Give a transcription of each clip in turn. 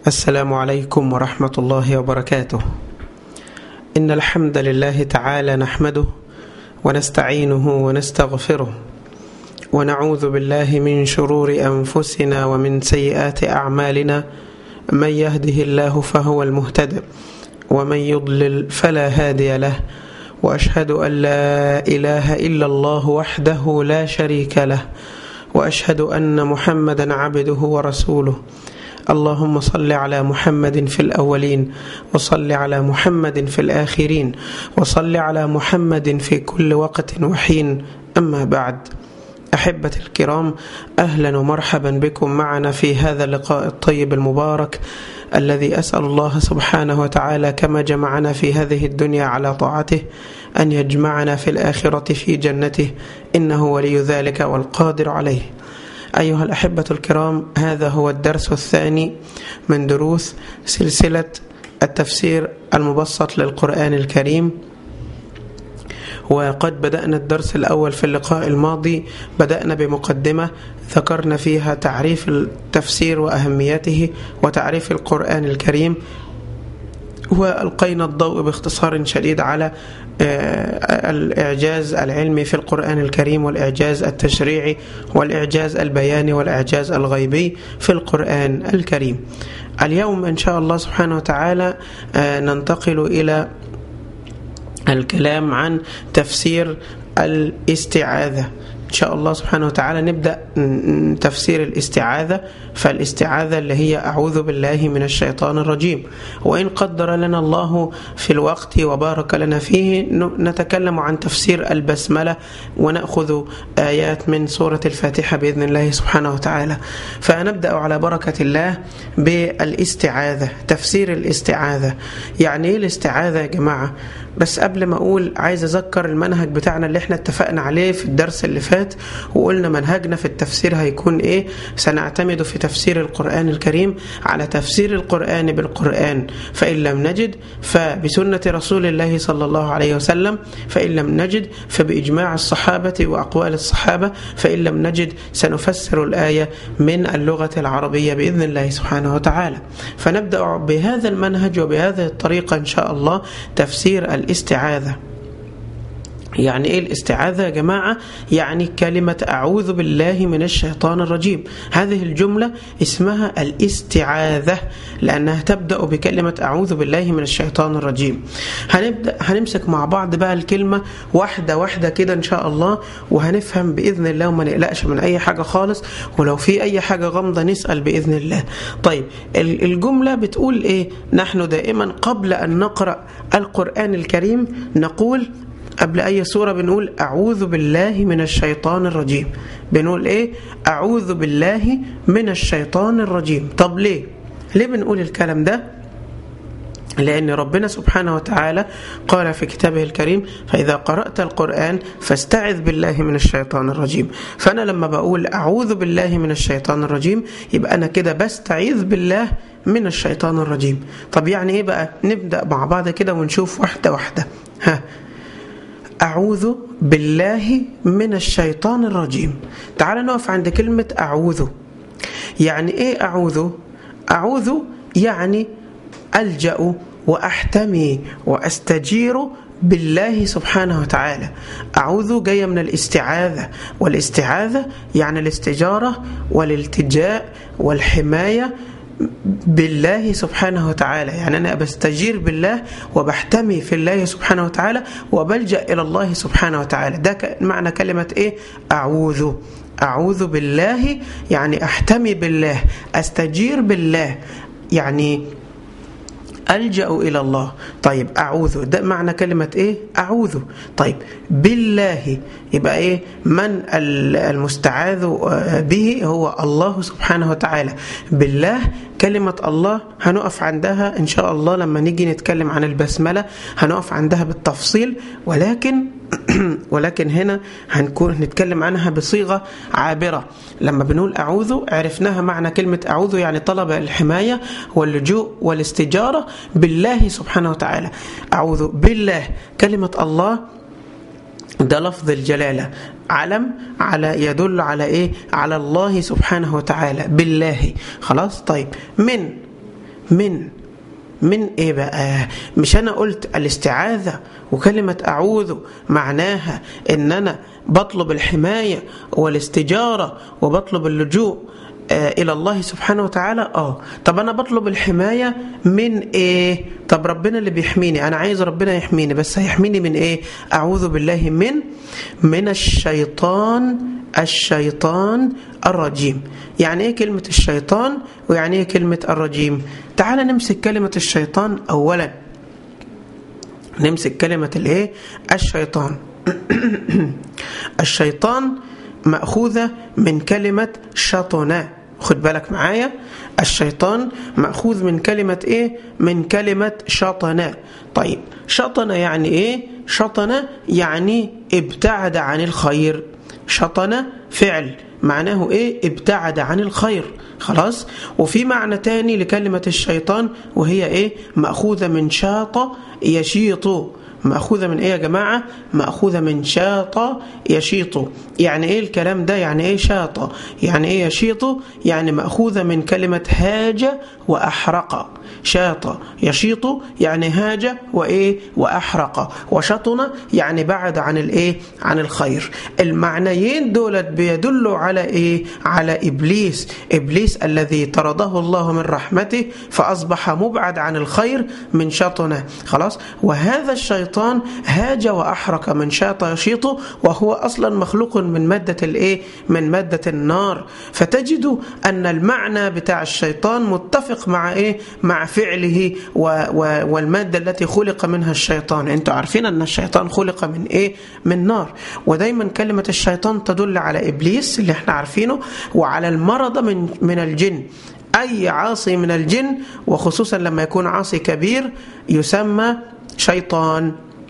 السلام عليكم ورحمة الله وبركاته إن الحمد لله تعالى نحمده ونستعينه ونستغفره ونعوذ بالله من شرور أنفسنا ومن سيئات أعمالنا من يهده الله فهو المهتد ومن يضلل فلا هادي له وأشهد أن لا إله إلا الله وحده لا شريك له وأشهد أن محمدا عبده ورسوله اللهم صل على محمد في الأولين وصل على محمد في الآخرين وصل على محمد في كل وقت وحين أما بعد أحبة الكرام أهلا ومرحبا بكم معنا في هذا اللقاء الطيب المبارك الذي أسأل الله سبحانه وتعالى كما جمعنا في هذه الدنيا على طاعته أن يجمعنا في الآخرة في جنته إنه ولي ذلك والقادر عليه أيها الأحبة الكرام هذا هو الدرس الثاني من دروس سلسلة التفسير المبسط للقرآن الكريم وقد بدأنا الدرس الأول في اللقاء الماضي بدأنا بمقدمة ذكرنا فيها تعريف التفسير وأهميته وتعريف القرآن الكريم وألقينا الضوء باختصار شديد على الإعجاز العلمي في القرآن الكريم والإعجاز التشريعي والإعجاز البياني والإعجاز الغيبي في القرآن الكريم اليوم إن شاء الله سبحانه وتعالى ننتقل إلى الكلام عن تفسير الاستعاذة إن شاء الله سبحانه وتعالى نبدأ تفسير الاستعاذة فالاستعاذة اللي هي أعوذ بالله من الشيطان الرجيم وإن قدر لنا الله في الوقت وبارك لنا فيه نتكلم عن تفسير البسملة ونأخذ آيات من سورة الفاتحة بإذن الله سبحانه وتعالى فنبدأ على بركة الله بالاستعاذة تفسير الاستعاذة يعني إيه الاستعاذة يا جماعة بس قبل ما أقول عايز أذكر المنهج بتاعنا اللي احنا اتفقنا عليه في الدرس اللي فات وقلنا منهجنا في التفسير هيكون إيه سنعتمد في تفسير القرآن الكريم على تفسير القرآن بالقرآن فإن لم نجد فبسنة رسول الله صلى الله عليه وسلم فإن لم نجد فبإجماع الصحابة وأقوال الصحابة فإن لم نجد سنفسر الآية من اللغة العربية بإذن الله سبحانه وتعالى فنبدأ بهذا المنهج وبهذه الطريقة إن شاء الله تفسير الاستعاذة يعني ايه الاستعاذة يا جماعة يعني كلمة أعوذ بالله من الشيطان الرجيم هذه الجملة اسمها الاستعاذة لأنها تبدأ بكلمة أعوذ بالله من الشيطان الرجيم هنبدأ هنمسك مع بعض بقى الكلمة واحدة واحدة كده إن شاء الله وهنفهم بإذن الله وما نقلقش من أي حاجة خالص ولو في أي حاجة غامضة نسأل بإذن الله طيب الجملة بتقول إيه نحن دائما قبل أن نقرأ القرآن الكريم نقول قبل أي سورة بنقول أعوذ بالله من الشيطان الرجيم بنقول إيه أعوذ بالله من الشيطان الرجيم طب ليه ليه بنقول الكلام ده لأن ربنا سبحانه وتعالى قال في كتابه الكريم فإذا قرأت القرآن فاستعذ بالله من الشيطان الرجيم فأنا لما بقول أعوذ بالله من الشيطان الرجيم يبقى أنا كده بستعيذ بالله من الشيطان الرجيم طب يعني إيه بقى نبدأ مع بعض كده ونشوف واحدة واحدة ها أعوذ بالله من الشيطان الرجيم تعال نقف عند كلمة أعوذ يعني إيه أعوذ أعوذ يعني ألجأ وأحتمي وأستجير بالله سبحانه وتعالى أعوذ جاية من الاستعاذة والاستعاذة يعني الاستجارة والالتجاء والحماية بالله سبحانه وتعالى يعني أنا بستجير بالله وبحتمي في الله سبحانه وتعالى وبلجأ إلى الله سبحانه وتعالى ده معنى كلمة إيه أعوذ أعوذ بالله يعني أحتمي بالله أستجير بالله يعني ألجأ إلى الله طيب أعوذ ده معنى كلمة إيه أعوذ طيب بالله يبقى إيه من المستعاذ به هو الله سبحانه وتعالى بالله كلمة الله هنقف عندها إن شاء الله لما نيجي نتكلم عن البسملة هنقف عندها بالتفصيل ولكن ولكن هنا هنكون نتكلم عنها بصيغة عابرة لما بنقول أعوذ عرفناها معنى كلمة أعوذ يعني طلب الحماية واللجوء والاستجارة بالله سبحانه وتعالى أعوذ بالله كلمة الله ده لفظ الجلالة علم على يدل على ايه على الله سبحانه وتعالى بالله خلاص طيب من من من ايه بقى مش انا قلت الاستعاذة وكلمة اعوذ معناها ان انا بطلب الحماية والاستجارة وبطلب اللجوء آه الى الله سبحانه وتعالى اه طب انا بطلب الحماية من ايه طب ربنا اللي بيحميني انا عايز ربنا يحميني بس هيحميني من ايه اعوذ بالله من من الشيطان الشيطان الرجيم يعني ايه كلمة الشيطان ويعني ايه كلمة الرجيم تعال نمسك كلمة الشيطان اولا نمسك كلمة الايه الشيطان الشيطان مأخوذة من كلمة شطنا خد بالك معايا الشيطان مأخوذ من كلمة ايه من كلمة شطنا طيب شطنا يعني ايه شطنا يعني ابتعد عن الخير شطنا فعل معناه ايه ابتعد عن الخير خلاص وفي معنى تاني لكلمة الشيطان وهي ايه مأخوذة من شاط يشيط مأخوذة من ايه يا جماعة مأخوذة من شاط يشيط يعني ايه الكلام ده يعني ايه شاط يعني ايه يشيط يعني مأخوذة من كلمة هاج وأحرق شاط يشيط يعني هاج وايه واحرق وشطن يعني بعد عن الايه عن الخير المعنيين دولت بيدلوا على ايه على ابليس ابليس الذي طرده الله من رحمته فاصبح مبعد عن الخير من شطنه خلاص وهذا الشيطان هاج واحرق من شاط يشيط وهو اصلا مخلوق من ماده الايه من ماده النار فتجد ان المعنى بتاع الشيطان متفق مع ايه مع فعله و و والمادة التي خلق منها الشيطان انتوا عارفين ان الشيطان خلق من ايه من نار ودايما كلمة الشيطان تدل على ابليس اللي احنا عارفينه وعلى المرض من من الجن اي عاصي من الجن وخصوصا لما يكون عاصي كبير يسمى شيطان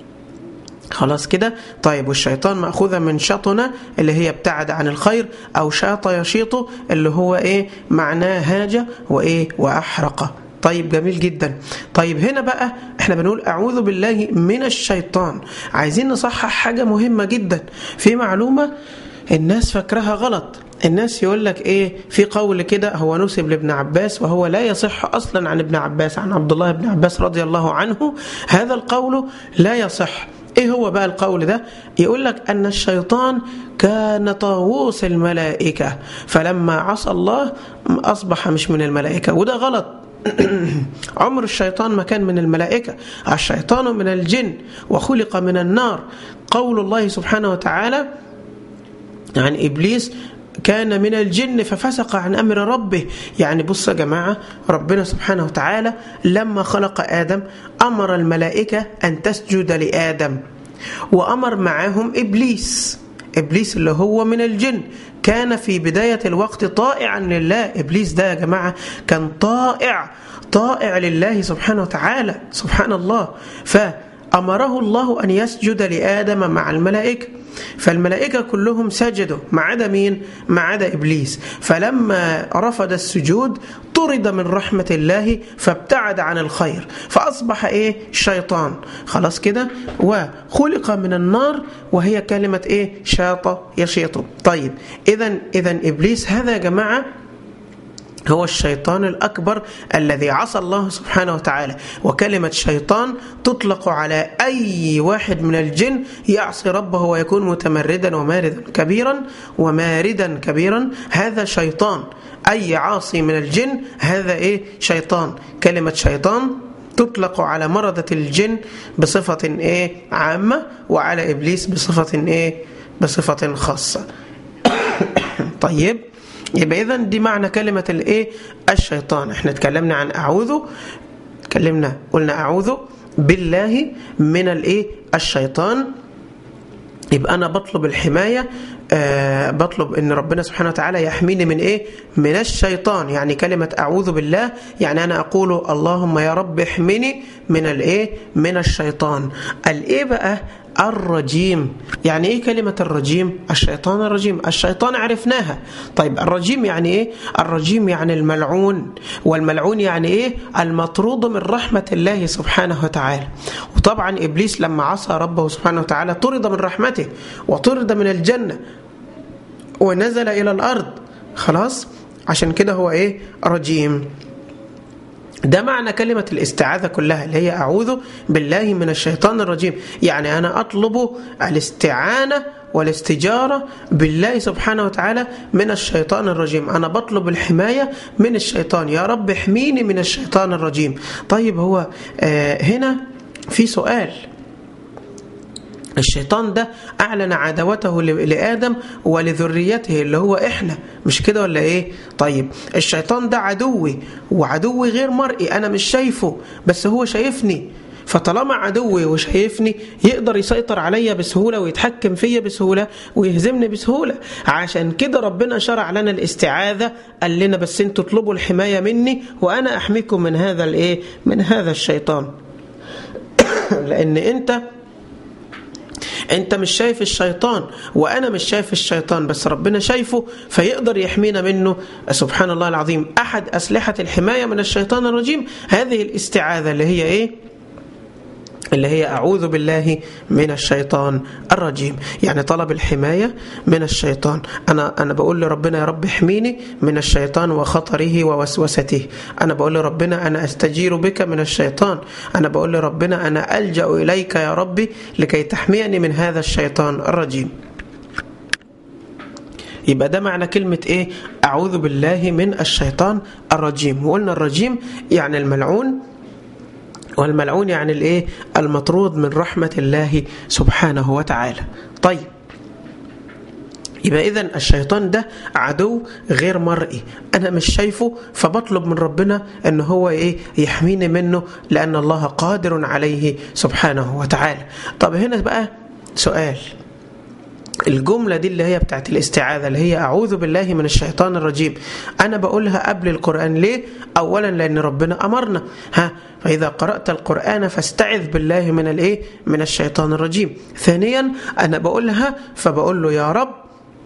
خلاص كده طيب والشيطان مأخوذة من شطنة اللي هي ابتعد عن الخير أو شاط يشيط اللي هو إيه معناه هاجة وإيه وأحرق طيب جميل جدا طيب هنا بقى احنا بنقول أعوذ بالله من الشيطان عايزين نصحح حاجة مهمة جدا في معلومة الناس فاكرها غلط الناس يقول لك ايه في قول كده هو نسب لابن عباس وهو لا يصح اصلا عن ابن عباس عن عبد الله بن عباس رضي الله عنه هذا القول لا يصح ايه هو بقى القول ده يقول لك ان الشيطان كان طاووس الملائكة فلما عصى الله اصبح مش من الملائكة وده غلط عمر الشيطان ما كان من الملائكة الشيطان من الجن وخلق من النار قول الله سبحانه وتعالى عن إبليس كان من الجن ففسق عن أمر ربه يعني بص يا جماعة ربنا سبحانه وتعالى لما خلق آدم أمر الملائكة أن تسجد لآدم وأمر معهم إبليس إبليس اللي هو من الجن كان في بداية الوقت طائعا لله إبليس ده يا جماعة كان طائع طائع لله سبحانه وتعالى سبحان الله فأمره الله أن يسجد لآدم مع الملائكة فالملائكة كلهم سجدوا ما عدا مين؟ ما عدا إبليس فلما رفض السجود طرد من رحمة الله فابتعد عن الخير فأصبح إيه؟ شيطان خلاص كده وخلق من النار وهي كلمة إيه؟ شاط يشيط طيب إذا إذا إبليس هذا يا جماعة هو الشيطان الأكبر الذي عصى الله سبحانه وتعالى وكلمة شيطان تطلق على أي واحد من الجن يعصي ربه ويكون متمردا وماردا كبيرا وماردا كبيرا هذا شيطان أي عاصي من الجن هذا إيه شيطان كلمة شيطان تطلق على مرضة الجن بصفة إيه عامة وعلى إبليس بصفة إيه بصفة خاصة طيب يبقى اذا دي معنى كلمة الايه الشيطان احنا اتكلمنا عن اعوذ اتكلمنا قلنا اعوذ بالله من الايه الشيطان يبقى انا بطلب الحمايه أه بطلب ان ربنا سبحانه وتعالى يحميني من ايه من الشيطان يعني كلمه اعوذ بالله يعني انا اقول اللهم يا رب احمني من الايه من الشيطان الايه بقى الرجيم يعني ايه كلمة الرجيم الشيطان الرجيم الشيطان عرفناها طيب الرجيم يعني ايه الرجيم يعني الملعون والملعون يعني ايه المطرود من رحمة الله سبحانه وتعالى وطبعا إبليس لما عصى ربه سبحانه وتعالى طرد من رحمته وطرد من الجنة ونزل إلى الأرض خلاص عشان كده هو ايه رجيم ده معنى كلمة الاستعاذة كلها اللي هي أعوذ بالله من الشيطان الرجيم يعني أنا أطلب الاستعانة والاستجارة بالله سبحانه وتعالى من الشيطان الرجيم أنا بطلب الحماية من الشيطان يا رب احميني من الشيطان الرجيم طيب هو آه هنا في سؤال الشيطان ده أعلن عداوته لآدم ولذريته اللي هو إحنا مش كده ولا إيه طيب الشيطان ده عدوي وعدوي غير مرئي أنا مش شايفه بس هو شايفني فطالما عدوي وشايفني يقدر يسيطر عليا بسهولة ويتحكم فيا بسهولة ويهزمني بسهولة عشان كده ربنا شرع لنا الاستعاذة قال لنا بس انتوا اطلبوا الحماية مني وأنا أحميكم من هذا الإيه من هذا الشيطان لأن أنت انت مش شايف الشيطان وانا مش شايف الشيطان بس ربنا شايفه فيقدر يحمينا منه سبحان الله العظيم احد اسلحه الحمايه من الشيطان الرجيم هذه الاستعاذه اللي هي ايه اللي هي أعوذ بالله من الشيطان الرجيم يعني طلب الحماية من الشيطان أنا, أنا بقول لربنا يا رب احميني من الشيطان وخطره ووسوسته أنا بقول لربنا أنا أستجير بك من الشيطان أنا بقول لربنا أنا ألجأ إليك يا ربي لكي تحميني من هذا الشيطان الرجيم يبقى ده معنى كلمة إيه أعوذ بالله من الشيطان الرجيم وقلنا الرجيم يعني الملعون والملعون يعني الايه المطرود من رحمة الله سبحانه وتعالى طيب يبقى إذا الشيطان ده عدو غير مرئي أنا مش شايفه فبطلب من ربنا أن هو إيه يحميني منه لأن الله قادر عليه سبحانه وتعالى طب هنا بقى سؤال الجملة دي اللي هي بتاعت الاستعاذة اللي هي أعوذ بالله من الشيطان الرجيم أنا بقولها قبل القرآن ليه؟ أولا لأن ربنا أمرنا ها فإذا قرأت القرآن فاستعذ بالله من الإيه؟ من الشيطان الرجيم ثانيا أنا بقولها فبقول له يا رب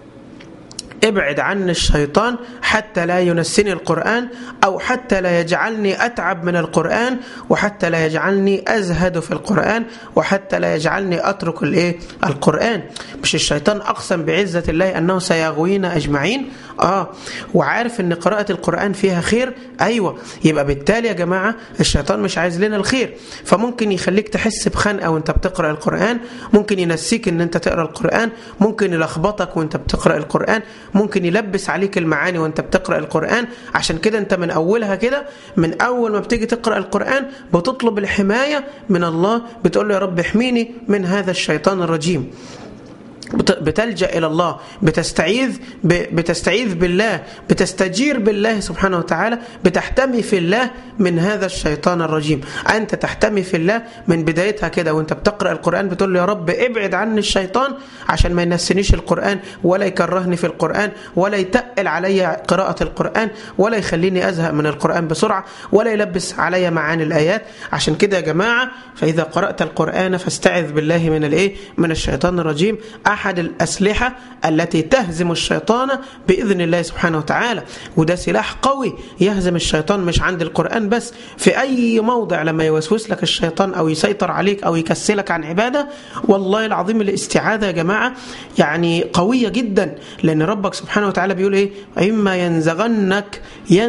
ابعد عني الشيطان حتى لا ينسني القرآن أو حتى لا يجعلني أتعب من القرآن وحتى لا يجعلني أزهد في القرآن وحتى لا يجعلني أترك الإيه؟ القرآن مش الشيطان أقسم بعزة الله أنه سيغوينا أجمعين آه وعارف أن قراءة القرآن فيها خير أيوة يبقى بالتالي يا جماعة الشيطان مش عايز لنا الخير فممكن يخليك تحس بخنقة وانت بتقرأ القرآن ممكن ينسيك ان انت تقرأ القرآن ممكن يلخبطك وانت بتقرأ القرآن ممكن يلبس عليك المعاني وانت بتقرأ القرآن عشان كده انت من أولها كده من أول ما بتيجي تقرأ القرآن بتطلب الحماية من الله بتقول له يا رب احميني من هذا الشيطان الرجيم بتلجأ إلى الله بتستعيذ بتستعيذ بالله بتستجير بالله سبحانه وتعالى بتحتمي في الله من هذا الشيطان الرجيم أنت تحتمي في الله من بدايتها كده وانت بتقرأ القرآن بتقول له يا رب ابعد عني الشيطان عشان ما ينسنيش القرآن ولا يكرهني في القرآن ولا يتقل علي قراءة القرآن ولا يخليني أزهق من القرآن بسرعة ولا يلبس علي معاني الآيات عشان كده يا جماعة فإذا قرأت القرآن فاستعذ بالله من الإيه من الشيطان الرجيم أحد الأسلحة التي تهزم الشيطان بإذن الله سبحانه وتعالى وده سلاح قوي يهزم الشيطان مش عند القرآن بس في أي موضع لما يوسوس لك الشيطان أو يسيطر عليك أو يكسلك عن عبادة والله العظيم الاستعاذة يا جماعة يعني قوية جدا لأن ربك سبحانه وتعالى بيقول إيه إما ينزغنك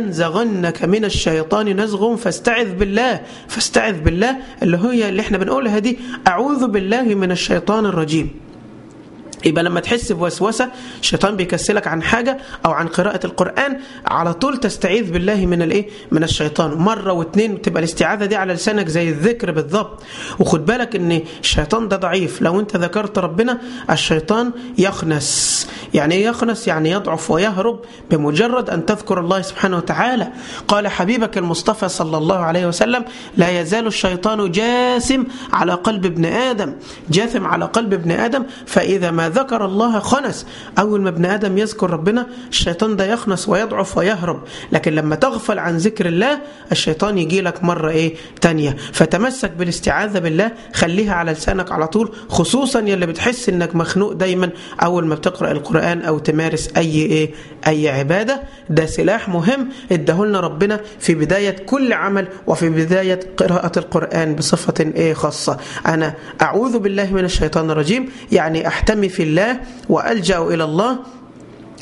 ينزغنك من الشيطان نزغ فاستعذ بالله فاستعذ بالله اللي هي اللي احنا بنقولها دي أعوذ بالله من الشيطان الرجيم يبقى لما تحس بوسوسه الشيطان بيكسلك عن حاجه او عن قراءه القران على طول تستعيذ بالله من الايه من الشيطان مره واثنين تبقى الاستعاذه دي على لسانك زي الذكر بالضبط وخد بالك ان الشيطان ده ضعيف لو انت ذكرت ربنا الشيطان يخنس يعني ايه يخنس يعني يضعف ويهرب بمجرد ان تذكر الله سبحانه وتعالى قال حبيبك المصطفى صلى الله عليه وسلم لا يزال الشيطان جاثم على قلب ابن ادم جاثم على قلب ابن ادم فاذا ما ذكر الله خنس أول ما ابن آدم يذكر ربنا الشيطان ده يخنس ويضعف ويهرب لكن لما تغفل عن ذكر الله الشيطان يجي لك مرة إيه تانية فتمسك بالاستعاذة بالله خليها على لسانك على طول خصوصا يلي بتحس إنك مخنوق دايما أول ما بتقرأ القرآن أو تمارس أي إيه أي عبادة ده سلاح مهم ادهولنا ربنا في بداية كل عمل وفي بداية قراءة القرآن بصفة إيه خاصة أنا أعوذ بالله من الشيطان الرجيم يعني أحتمي في الله وألجأ إلى الله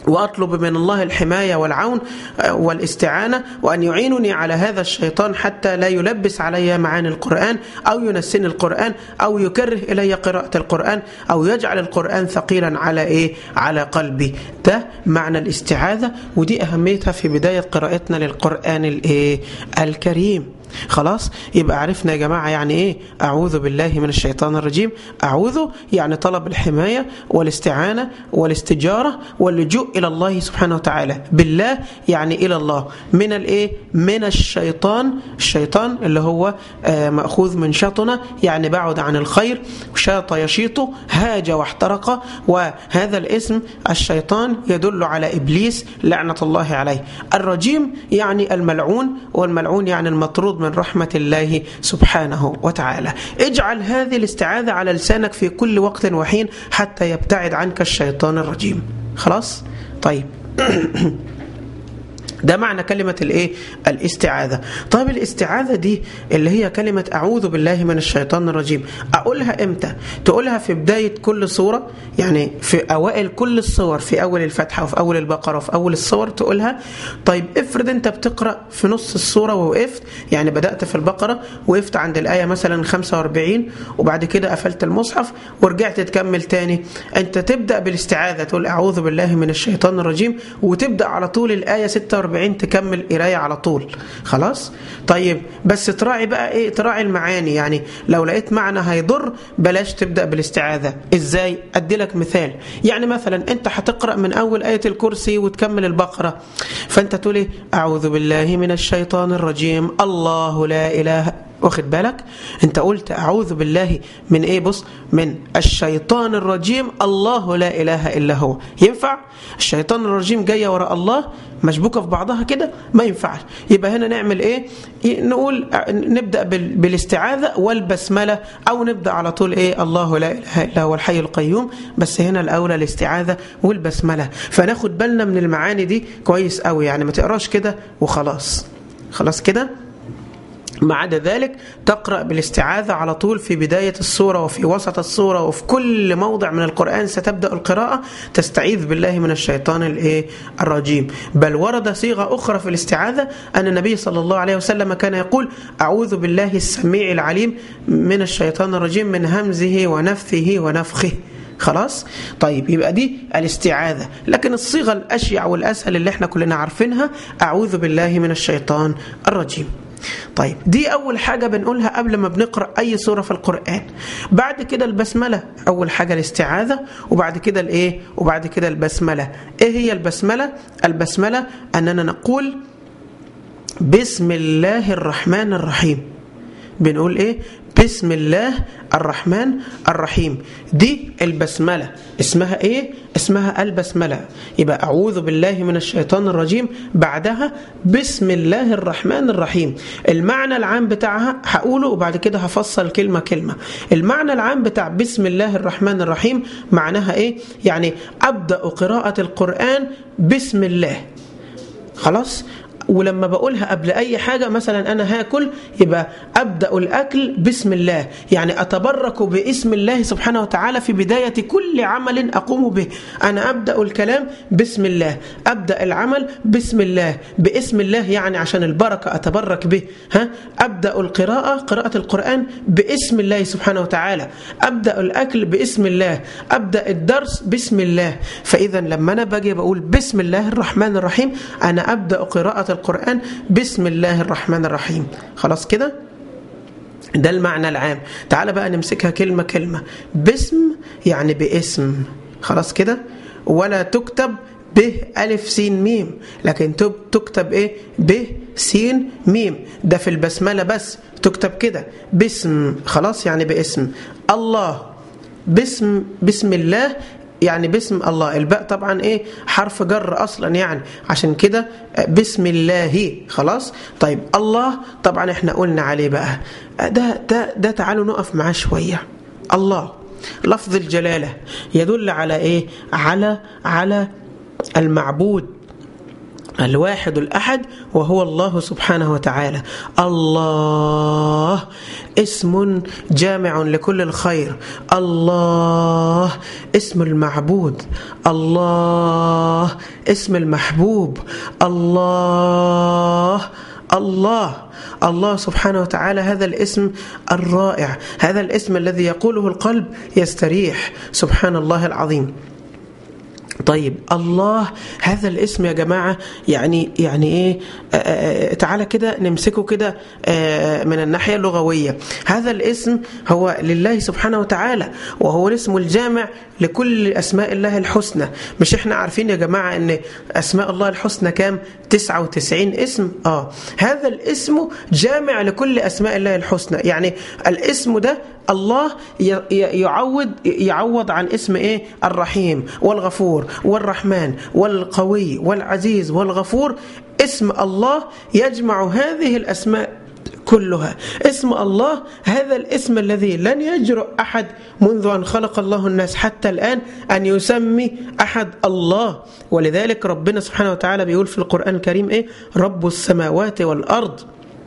واطلب من الله الحمايه والعون والاستعانه وان يعينني على هذا الشيطان حتى لا يلبس علي معاني القران او ينسني القران او يكره الي قراءه القران او يجعل القران ثقيلا على ايه على قلبي ده معنى الاستعاذه ودي اهميتها في بدايه قراءتنا للقران الايه الكريم خلاص يبقى عرفنا يا جماعة يعني إيه أعوذ بالله من الشيطان الرجيم أعوذ يعني طلب الحماية والاستعانة والاستجارة واللجوء إلى الله سبحانه وتعالى بالله يعني إلى الله من الإيه من الشيطان الشيطان اللي هو آه مأخوذ من شطنة يعني بعد عن الخير شاط يشيط هاج واحترق وهذا الاسم الشيطان يدل على إبليس لعنة الله عليه الرجيم يعني الملعون والملعون يعني المطرود من رحمة الله سبحانه وتعالى اجعل هذه الاستعاذة على لسانك في كل وقت وحين حتى يبتعد عنك الشيطان الرجيم خلاص طيب ده معنى كلمة الايه الاستعاذة طيب الاستعاذة دي اللي هي كلمة أعوذ بالله من الشيطان الرجيم أقولها إمتى تقولها في بداية كل سورة يعني في أوائل كل الصور في أول الفتحة وفي أول البقرة وفي أول الصور تقولها طيب افرض أنت بتقرأ في نص السورة ووقفت يعني بدأت في البقرة وقفت عند الآية مثلا 45 وبعد كده قفلت المصحف ورجعت تكمل تاني أنت تبدأ بالاستعاذة تقول أعوذ بالله من الشيطان الرجيم وتبدأ على طول الآية 46 40 تكمل قرايه على طول خلاص طيب بس تراعي بقى ايه تراعي المعاني يعني لو لقيت معنى هيضر بلاش تبدا بالاستعاذه ازاي ادي لك مثال يعني مثلا انت هتقرا من اول ايه الكرسي وتكمل البقره فانت تقول ايه اعوذ بالله من الشيطان الرجيم الله لا اله واخد بالك انت قلت اعوذ بالله من ايه بص من الشيطان الرجيم الله لا اله الا هو ينفع الشيطان الرجيم جايه وراء الله مشبوكه في بعضها كده ما ينفعش يبقى هنا نعمل ايه نقول نبدا بالاستعاذه والبسمله او نبدا على طول ايه الله لا اله الا هو الحي القيوم بس هنا الاولى الاستعاذه والبسمله فناخد بالنا من المعاني دي كويس قوي يعني ما تقراش كده وخلاص خلاص كده ما عدا ذلك تقرأ بالاستعاذة على طول في بداية السورة وفي وسط السورة وفي كل موضع من القرآن ستبدأ القراءة تستعيذ بالله من الشيطان الايه الرجيم بل ورد صيغة أخرى في الاستعاذة أن النبي صلى الله عليه وسلم كان يقول أعوذ بالله السميع العليم من الشيطان الرجيم من همزه ونفثه ونفخه خلاص طيب يبقى دي الاستعاذة لكن الصيغة الأشيع والأسهل اللي احنا كلنا عارفينها أعوذ بالله من الشيطان الرجيم طيب دي أول حاجة بنقولها قبل ما بنقرأ أي سورة في القرآن بعد كده البسملة أول حاجة الاستعاذة وبعد كده الإيه وبعد كده البسملة إيه هي البسملة البسملة أننا نقول بسم الله الرحمن الرحيم بنقول إيه بسم الله الرحمن الرحيم دي البسملة اسمها ايه اسمها البسملة يبقى اعوذ بالله من الشيطان الرجيم بعدها بسم الله الرحمن الرحيم المعنى العام بتاعها هقوله وبعد كده هفصل كلمة كلمة المعنى العام بتاع بسم الله الرحمن الرحيم معناها ايه يعني ابدأ قراءة القرآن بسم الله خلاص ولما بقولها قبل أي حاجة مثلا أنا هاكل يبقى أبدأ الأكل بسم الله يعني أتبرك باسم الله سبحانه وتعالى في بداية كل عمل أقوم به أنا أبدأ الكلام بسم الله أبدأ العمل بسم الله باسم الله يعني عشان البركة أتبرك به ها أبدأ القراءة قراءة القرآن باسم الله سبحانه وتعالى أبدأ الأكل باسم الله أبدأ الدرس بسم الله فإذا لما أنا باجي بقول بسم الله الرحمن الرحيم أنا أبدأ قراءة القرآن بسم الله الرحمن الرحيم خلاص كده ده المعنى العام تعال بقى نمسكها كلمة كلمة باسم يعني باسم خلاص كده ولا تكتب ب ألف سين ميم لكن تكتب إيه ب سين ميم ده في البسملة بس تكتب كده باسم خلاص يعني باسم الله باسم بسم الله يعني باسم الله الباء طبعا ايه حرف جر اصلا يعني عشان كده بسم الله خلاص طيب الله طبعا احنا قلنا عليه بقى ده ده ده تعالوا نقف معاه شويه الله لفظ الجلاله يدل على ايه على على المعبود الواحد الأحد وهو الله سبحانه وتعالى الله اسم جامع لكل الخير الله اسم المعبود الله اسم المحبوب الله الله الله سبحانه وتعالى هذا الاسم الرائع هذا الاسم الذي يقوله القلب يستريح سبحان الله العظيم طيب الله هذا الاسم يا جماعة يعني يعني ايه آه تعالى كده نمسكه كده آه من الناحية اللغوية هذا الاسم هو لله سبحانه وتعالى وهو الاسم الجامع لكل أسماء الله الحسنى مش احنا عارفين يا جماعة ان أسماء الله الحسنى كام 99 اسم اه هذا الاسم جامع لكل أسماء الله الحسنى يعني الاسم ده الله يعوض يعوض عن اسم ايه الرحيم والغفور والرحمن والقوي والعزيز والغفور اسم الله يجمع هذه الاسماء كلها اسم الله هذا الاسم الذي لن يجرؤ أحد منذ أن خلق الله الناس حتى الآن أن يسمي أحد الله ولذلك ربنا سبحانه وتعالى بيقول في القرآن الكريم إيه رب السماوات والأرض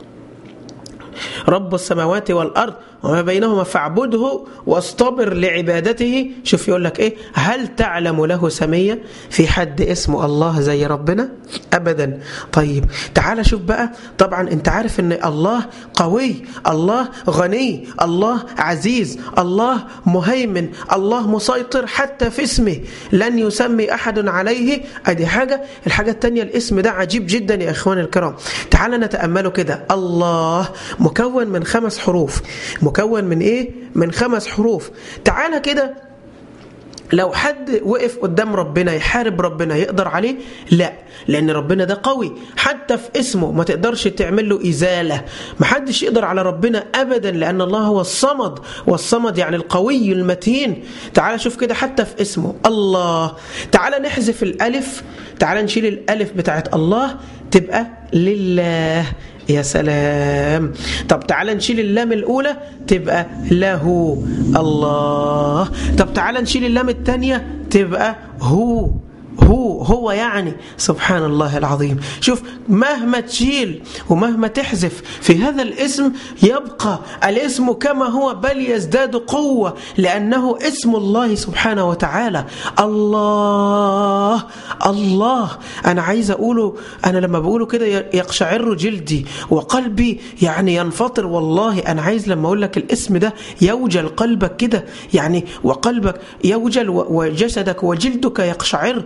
رب السماوات والأرض وما بينهما فاعبده واصطبر لعبادته شوف يقول لك ايه هل تعلم له سمية في حد اسمه الله زي ربنا ابدا طيب تعال شوف بقى طبعا انت عارف ان الله قوي الله غني الله عزيز الله مهيمن الله مسيطر حتى في اسمه لن يسمي احد عليه ادي حاجة الحاجة التانية الاسم ده عجيب جدا يا اخواني الكرام تعال نتأمله كده الله مكون من خمس حروف مكون من ايه من خمس حروف تعالى كده لو حد وقف قدام ربنا يحارب ربنا يقدر عليه لا لان ربنا ده قوي حتى في اسمه ما تقدرش تعمل له ازاله ما حدش يقدر على ربنا ابدا لان الله هو الصمد والصمد يعني القوي المتين تعال شوف كده حتى في اسمه الله تعال نحذف الالف تعال نشيل الالف بتاعت الله تبقى لله يا سلام طب تعال نشيل اللام الأولى تبقى له الله طب تعال نشيل اللام الثانية تبقى هو هو هو يعني سبحان الله العظيم شوف مهما تشيل ومهما تحذف في هذا الاسم يبقى الاسم كما هو بل يزداد قوة لأنه اسم الله سبحانه وتعالى الله الله أنا عايز أقوله أنا لما بقوله كده يقشعر جلدي وقلبي يعني ينفطر والله أنا عايز لما أقول لك الاسم ده يوجل قلبك كده يعني وقلبك يوجل وجسدك وجلدك يقشعر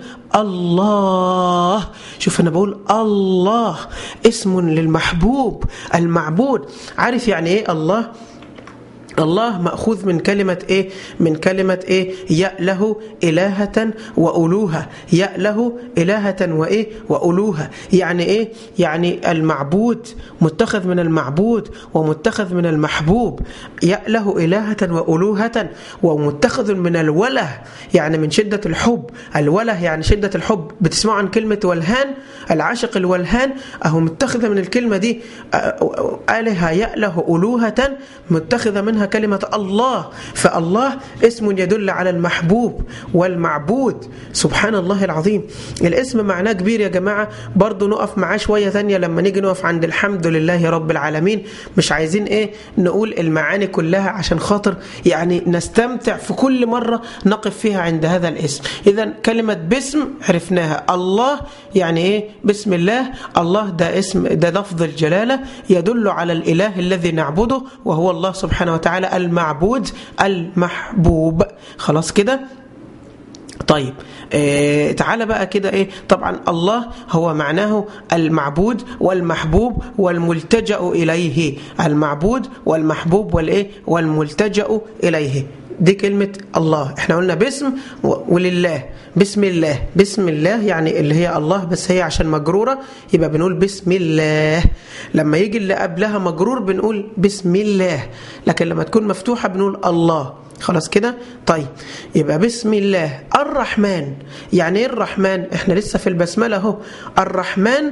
الله شوف أنا بقول الله اسم للمحبوب المعبود عارف يعني إيه الله الله مأخوذ من كلمة إيه؟ من كلمة إيه؟ يأله إلهة وألوهة يأله إلهة وإيه؟ وألوهة يعني إيه؟ يعني المعبود متخذ من المعبود ومتخذ من المحبوب يأله إلهة وألوهة ومتخذ من الوله يعني من شدة الحب الوله يعني شدة الحب بتسمعوا عن كلمة ولهان العاشق الولهان أهو متخذ من الكلمة دي آلهة يأله ألوهة متخذ منها كلمة الله فالله اسم يدل على المحبوب والمعبود سبحان الله العظيم الاسم معناه كبير يا جماعة برضو نقف معاه شوية ثانية لما نيجي نقف عند الحمد لله رب العالمين مش عايزين ايه نقول المعاني كلها عشان خاطر يعني نستمتع في كل مرة نقف فيها عند هذا الاسم إذا كلمة باسم عرفناها الله يعني ايه بسم الله الله ده اسم ده لفظ الجلالة يدل على الإله الذي نعبده وهو الله سبحانه وتعالى المعبود المحبوب خلاص كده طيب آه تعالى بقى كده ايه طبعا الله هو معناه المعبود والمحبوب والملتجأ إليه المعبود والمحبوب والايه والملتجأ إليه دي كلمة الله احنا قلنا باسم ولله بسم الله بسم الله يعني اللي هي الله بس هي عشان مجرورة يبقى بنقول بسم الله لما يجي اللي قبلها مجرور بنقول بسم الله لكن لما تكون مفتوحة بنقول الله خلاص كده طيب يبقى بسم الله الرحمن يعني ايه الرحمن احنا لسه في البسملة اهو الرحمن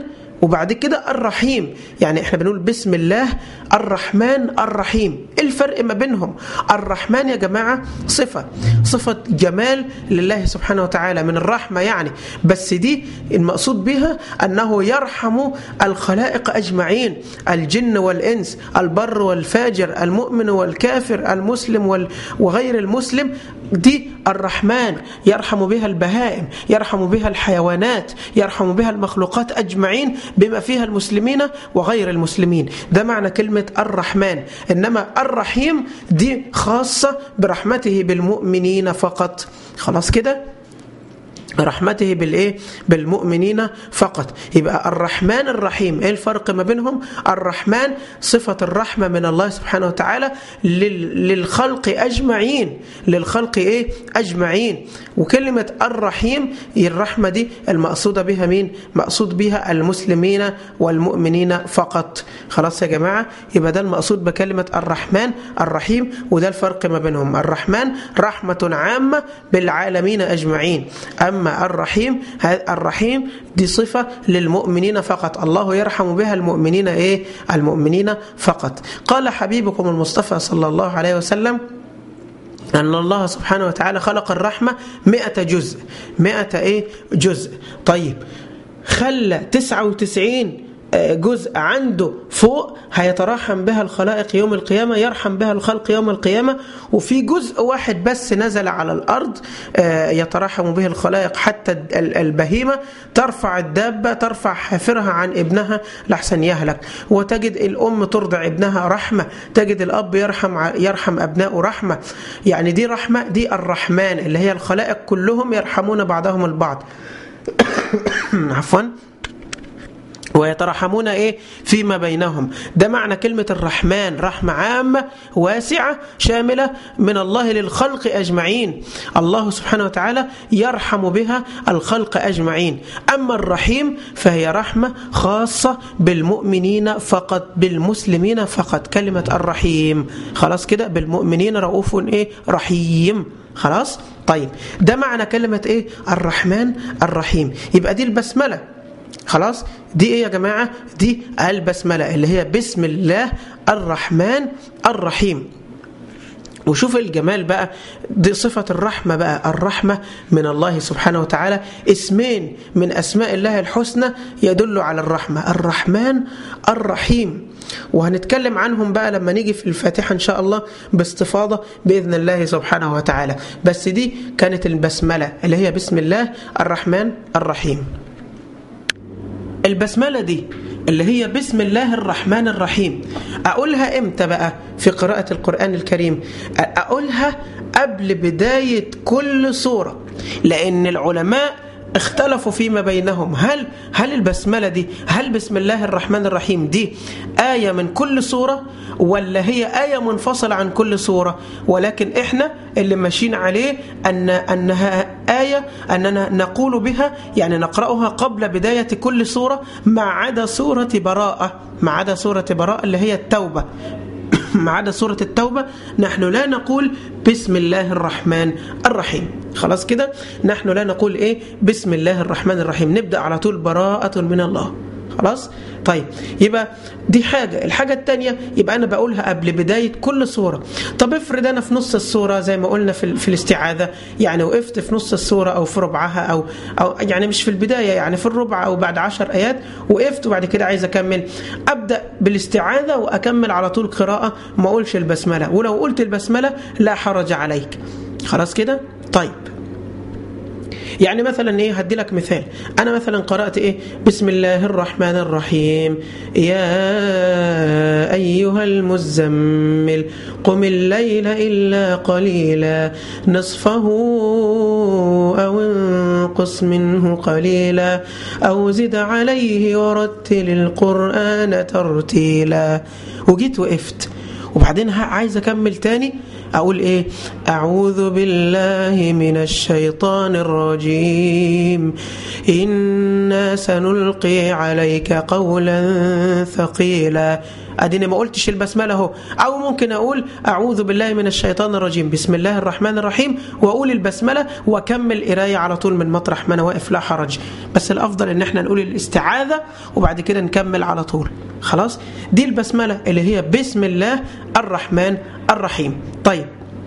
وبعد كده الرحيم يعني احنا بنقول بسم الله الرحمن الرحيم ايه الفرق ما بينهم الرحمن يا جماعة صفة صفة جمال لله سبحانه وتعالى من الرحمة يعني بس دي المقصود بها أنه يرحم الخلائق أجمعين الجن والإنس البر والفاجر المؤمن والكافر المسلم وال... وغير المسلم دي الرحمن يرحم بها البهائم يرحم بها الحيوانات يرحم بها المخلوقات أجمعين بما فيها المسلمين وغير المسلمين ده معنى كلمة الرحمن إنما الرحيم دي خاصة برحمته بالمؤمنين فقط خلاص كده رحمته بالايه بالمؤمنين فقط يبقى الرحمن الرحيم ايه الفرق ما بينهم الرحمن صفة الرحمة من الله سبحانه وتعالى للخلق اجمعين للخلق ايه اجمعين وكلمة الرحيم الرحمة دي المقصودة بها مين مقصود بها المسلمين والمؤمنين فقط خلاص يا جماعة يبقى ده المقصود بكلمة الرحمن الرحيم وده الفرق ما بينهم الرحمن رحمة عامة بالعالمين اجمعين أما أما الرحيم الرحيم دي صفة للمؤمنين فقط الله يرحم بها المؤمنين إيه المؤمنين فقط قال حبيبكم المصطفى صلى الله عليه وسلم أن الله سبحانه وتعالى خلق الرحمة مئة جزء مئة إيه جزء طيب خلى تسعة وتسعين جزء عنده فوق هيترحم بها الخلائق يوم القيامة يرحم بها الخلق يوم القيامة وفي جزء واحد بس نزل على الأرض يترحم به الخلائق حتى البهيمة ترفع الدابة ترفع حافرها عن ابنها لحسن يهلك وتجد الأم ترضع ابنها رحمة تجد الأب يرحم يرحم أبنائه رحمة يعني دي رحمة دي الرحمن اللي هي الخلائق كلهم يرحمون بعضهم البعض عفوا ويترحمون ايه فيما بينهم ده معنى كلمة الرحمن رحمة عامة واسعة شاملة من الله للخلق أجمعين الله سبحانه وتعالى يرحم بها الخلق أجمعين أما الرحيم فهي رحمة خاصة بالمؤمنين فقط بالمسلمين فقط كلمة الرحيم خلاص كده بالمؤمنين رؤوف ايه رحيم خلاص طيب ده معنى كلمة ايه الرحمن الرحيم يبقى دي البسملة خلاص دي ايه يا جماعة دي البسملة اللي هي بسم الله الرحمن الرحيم وشوف الجمال بقى دي صفة الرحمة بقى الرحمة من الله سبحانه وتعالى اسمين من أسماء الله الحسنى يدل على الرحمة الرحمن الرحيم وهنتكلم عنهم بقى لما نيجي في الفاتحة إن شاء الله باستفاضة بإذن الله سبحانه وتعالى بس دي كانت البسملة اللي هي بسم الله الرحمن الرحيم البسملة دي اللي هي بسم الله الرحمن الرحيم أقولها إمتى بقى في قراءة القرآن الكريم أقولها قبل بداية كل سورة لأن العلماء اختلفوا فيما بينهم هل هل البسمله دي هل بسم الله الرحمن الرحيم دي ايه من كل سوره ولا هي ايه منفصله عن كل سوره ولكن احنا اللي ماشيين عليه ان انها ايه اننا نقول بها يعني نقراها قبل بدايه كل سوره ما عدا سوره براءه ما عدا سوره براءه اللي هي التوبه ما عدا سورة التوبة نحن لا نقول بسم الله الرحمن الرحيم خلاص كده نحن لا نقول ايه بسم الله الرحمن الرحيم نبدأ على طول براءة من الله خلاص طيب يبقى دي حاجة الحاجة التانية يبقى أنا بقولها قبل بداية كل سورة طب افرض أنا في نص السورة زي ما قلنا في, في الاستعاذة يعني وقفت في نص السورة أو في ربعها أو, أو يعني مش في البداية يعني في الربع أو بعد عشر آيات وقفت وبعد كده عايز أكمل أبدأ بالاستعاذة وأكمل على طول قراءة ما أقولش البسملة ولو قلت البسملة لا حرج عليك خلاص كده طيب يعني مثلا ايه هدي لك مثال انا مثلا قرات ايه بسم الله الرحمن الرحيم يا ايها المزمل قم الليل الا قليلا نصفه او انقص منه قليلا او زد عليه ورتل القران ترتيلا وجيت وقفت وبعدين عايز أكمل تاني أقول إيه أعوذ بالله من الشيطان الرجيم إنا سنلقي عليك قولا ثقيلا اديني ما قلتش البسمله اهو او ممكن اقول اعوذ بالله من الشيطان الرجيم بسم الله الرحمن الرحيم واقول البسمله واكمل قرايه على طول من مطرح ما انا واقف لا حرج بس الافضل ان احنا نقول الاستعاذه وبعد كده نكمل على طول خلاص دي البسمله اللي هي بسم الله الرحمن الرحيم طيب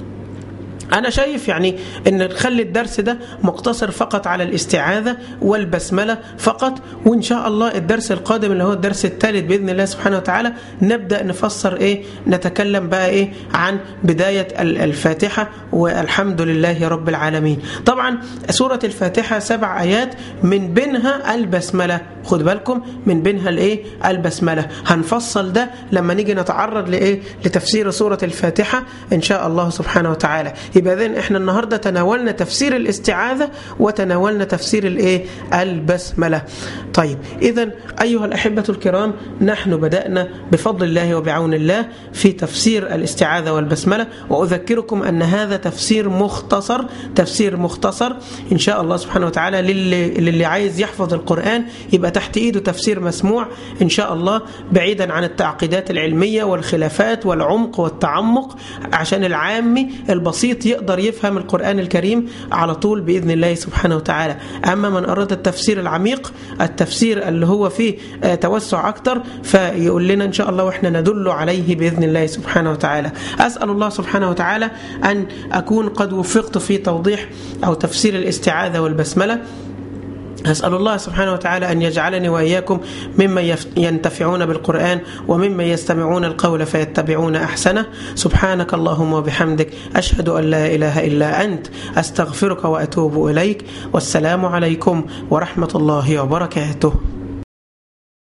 أنا شايف يعني أن نخلي الدرس ده مقتصر فقط على الاستعاذة والبسملة فقط وإن شاء الله الدرس القادم اللي هو الدرس الثالث بإذن الله سبحانه وتعالى نبدأ نفسر إيه نتكلم بقى إيه عن بداية الفاتحة والحمد لله رب العالمين طبعا سورة الفاتحة سبع آيات من بينها البسملة خد بالكم من بينها الإيه البسملة هنفصل ده لما نيجي نتعرض لإيه لتفسير سورة الفاتحة إن شاء الله سبحانه وتعالى يبقى إذن إحنا النهاردة تناولنا تفسير الاستعاذة وتناولنا تفسير الإيه البسملة طيب إذا أيها الأحبة الكرام نحن بدأنا بفضل الله وبعون الله في تفسير الاستعاذة والبسملة وأذكركم أن هذا تفسير مختصر تفسير مختصر إن شاء الله سبحانه وتعالى للي, للي عايز يحفظ القرآن يبقى تحت إيده تفسير مسموع إن شاء الله بعيدا عن التعقيدات العلمية والخلافات والعمق والتعمق عشان العامي البسيط يقدر يفهم القرآن الكريم على طول بإذن الله سبحانه وتعالى أما من أراد التفسير العميق التفسير اللي هو فيه توسع أكتر فيقول لنا إن شاء الله وإحنا ندل عليه بإذن الله سبحانه وتعالى أسأل الله سبحانه وتعالى أن أكون قد وفقت في توضيح أو تفسير الاستعاذة والبسملة أسأل الله سبحانه وتعالى أن يجعلني وإياكم ممن ينتفعون بالقرآن وممن يستمعون القول فيتبعون أحسنه سبحانك اللهم وبحمدك أشهد أن لا إله إلا أنت أستغفرك وأتوب إليك والسلام عليكم ورحمة الله وبركاته